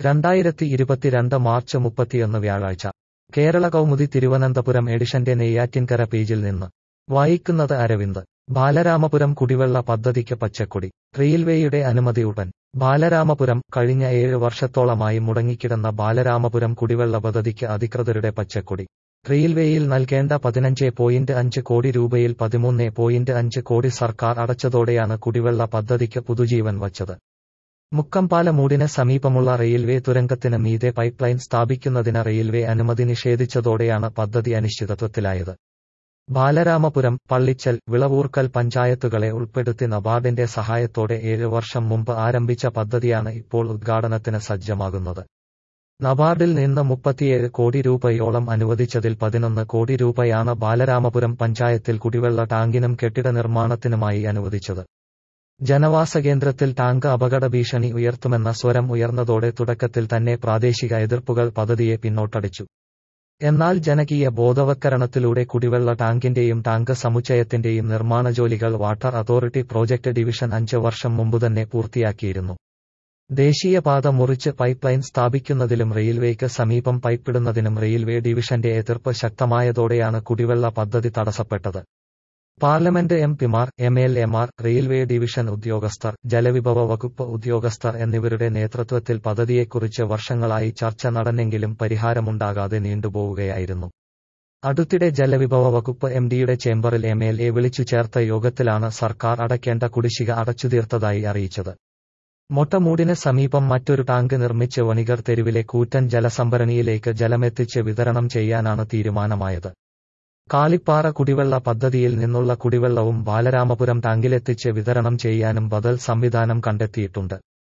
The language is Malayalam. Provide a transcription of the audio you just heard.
രണ്ടായിരത്തി ഇരുപത്തിരണ്ട് മാർച്ച് മുപ്പത്തിയൊന്ന് വ്യാഴാഴ്ച കേരള കൗമുദി തിരുവനന്തപുരം എഡിഷന്റെ നെയ്യാറ്റിൻകര പേജിൽ നിന്ന് വായിക്കുന്നത് അരവിന്ദ് ബാലരാമപുരം കുടിവെള്ള പദ്ധതിക്ക് പച്ചക്കൊടി റെയിൽവേയുടെ അനുമതി ഉടൻ ബാലരാമപുരം കഴിഞ്ഞ ഏഴ് വർഷത്തോളമായി മുടങ്ങിക്കിടന്ന ബാലരാമപുരം കുടിവെള്ള പദ്ധതിക്ക് അധികൃതരുടെ പച്ചക്കൊടി റെയിൽവേയിൽ നൽകേണ്ട പതിനഞ്ച് പോയിന്റ് അഞ്ച് കോടി രൂപയിൽ പതിമൂന്ന് പോയിന്റ് അഞ്ച് കോടി സർക്കാർ അടച്ചതോടെയാണ് കുടിവെള്ള പദ്ധതിക്ക് പുതുജീവൻ വച്ചത് മുക്കമ്പാലമൂടിന് സമീപമുള്ള റെയിൽവേ തുരങ്കത്തിന് മീതെ പൈപ്പ് ലൈൻ സ്ഥാപിക്കുന്നതിന് റെയിൽവേ അനുമതി നിഷേധിച്ചതോടെയാണ് പദ്ധതി അനിശ്ചിതത്വത്തിലായത് ബാലരാമപുരം പള്ളിച്ചൽ വിളവൂർക്കൽ പഞ്ചായത്തുകളെ ഉൾപ്പെടുത്തി നബാർഡിന്റെ സഹായത്തോടെ ഏഴ് വർഷം മുമ്പ് ആരംഭിച്ച പദ്ധതിയാണ് ഇപ്പോൾ ഉദ്ഘാടനത്തിന് സജ്ജമാകുന്നത് നബാർഡിൽ നിന്ന് മുപ്പത്തിയേഴ് കോടി രൂപയോളം അനുവദിച്ചതിൽ പതിനൊന്ന് കോടി രൂപയാണ് ബാലരാമപുരം പഞ്ചായത്തിൽ കുടിവെള്ള ടാങ്കിനും കെട്ടിട നിർമ്മാണത്തിനുമായി അനുവദിച്ചത് ജനവാസ കേന്ദ്രത്തിൽ ടാങ്ക് അപകട ഭീഷണി ഉയർത്തുമെന്ന സ്വരം ഉയർന്നതോടെ തുടക്കത്തിൽ തന്നെ പ്രാദേശിക എതിർപ്പുകൾ പദ്ധതിയെ പിന്നോട്ടടിച്ചു എന്നാൽ ജനകീയ ബോധവത്കരണത്തിലൂടെ കുടിവെള്ള ടാങ്കിന്റെയും ടാങ്ക് സമുച്ചയത്തിന്റെയും നിർമ്മാണ ജോലികൾ വാട്ടർ അതോറിറ്റി പ്രോജക്ട് ഡിവിഷൻ അഞ്ച് വർഷം മുമ്പുതന്നെ പൂർത്തിയാക്കിയിരുന്നു ദേശീയപാത മുറിച്ച് പൈപ്പ് ലൈൻ സ്ഥാപിക്കുന്നതിലും റെയിൽവേക്ക് സമീപം പൈപ്പിടുന്നതിനും റെയിൽവേ ഡിവിഷന്റെ എതിർപ്പ് ശക്തമായതോടെയാണ് കുടിവെള്ള പദ്ധതി തടസ്സപ്പെട്ടത് പാർലമെന്റ് എം പിമാർ എം എൽ എമാർ റെയിൽവേ ഡിവിഷൻ ഉദ്യോഗസ്ഥർ ജലവിഭവ വകുപ്പ് ഉദ്യോഗസ്ഥർ എന്നിവരുടെ നേതൃത്വത്തിൽ പദ്ധതിയെക്കുറിച്ച് വർഷങ്ങളായി ചർച്ച നടന്നെങ്കിലും പരിഹാരമുണ്ടാകാതെ നീണ്ടുപോവുകയായിരുന്നു അടുത്തിടെ ജലവിഭവ വകുപ്പ് എം ഡിയുടെ ചേംബറിൽ എം എൽ എ വിളിച്ചു ചേർത്ത യോഗത്തിലാണ് സർക്കാർ അടയ്ക്കേണ്ട കുടിശ്ശിക അടച്ചുതീർത്തതായി അറിയിച്ചത് മൊട്ടമൂടിന് സമീപം മറ്റൊരു ടാങ്ക് നിർമ്മിച്ച് വണികർ തെരുവിലെ കൂറ്റൻ ജലസംഭരണിയിലേക്ക് ജലമെത്തിച്ച് വിതരണം ചെയ്യാനാണ് തീരുമാനമായത് കാളിപ്പാറ കുടിവെള്ള പദ്ധതിയിൽ നിന്നുള്ള കുടിവെള്ളവും ബാലരാമപുരം ടാങ്കിലെത്തിച്ച് വിതരണം ചെയ്യാനും ബദൽ സംവിധാനം കണ്ടെത്തിയിട്ടുണ്ട്